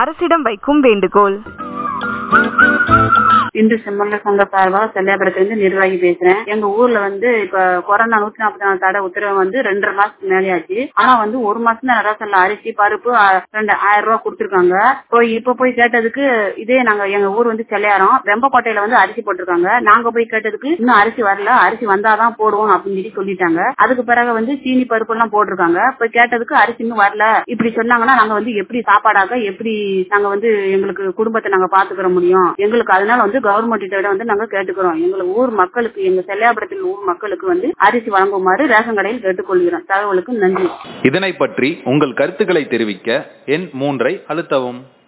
அரசிடம் வைக்கும் வேண்டுகோள் இந்து செம்மல்ல சங்க சார்பாக செல்லியாபுரத்திலிருந்து நிர்வாகி பேசுறேன் எங்க ஊர்ல வந்து இப்ப கொரோனா நூத்தி நாற்பத்தி நாலு தடை உத்தரவு வந்து ரெண்டரை மாசத்துக்கு மேலேயாச்சு ஆனா வந்து ஒரு மாசம் தான் நடாசல்ல அரிசி பருப்பு அ, ரெண்டு ஆயிரம் ரூபாய் கொடுத்துருக்காங்க போய் இப்ப போய் கேட்டதுக்கு இதே நாங்க எங்க ஊர் வந்து செல்லையாரம் வெம்பக்கோட்டையில வந்து அரிசி போட்டிருக்காங்க நாங்க போய் கேட்டதுக்கு இன்னும் அரிசி வரல அரிசி வந்தாதான் போடுவோம் அப்படின்னு சொல்லி சொல்லிட்டாங்க அதுக்கு பிறகு வந்து சீனி பருப்பு எல்லாம் போட்டிருக்காங்க போய் கேட்டதுக்கு அரிசி இன்னும் வரல இப்படி சொன்னாங்கன்னா நாங்க வந்து எப்படி சாப்பாடாக எப்படி நாங்க வந்து எங்களுக்கு குடும்பத்தை நாங்க பாத்துக்கிற முடியும் எங்களுக்கு அதனால வந்து கவர்மெண்ட் கிட்ட வந்து நாங்க கேட்டுக்கிறோம் எங்களுக்கு ஊர் மக்களுக்கு எங்க செல்லையாபுரத்தில் ஊர் மக்களுக்கு வந்து அரிசி வழங்குமாறு ரேஷன் கடையில் கேட்டுக்கொள்கிறோம் தகவலுக்கு நன்றி இதனை பற்றி உங்கள் கருத்துக்களை தெரிவிக்க எண் மூன்றை அழுத்தவும்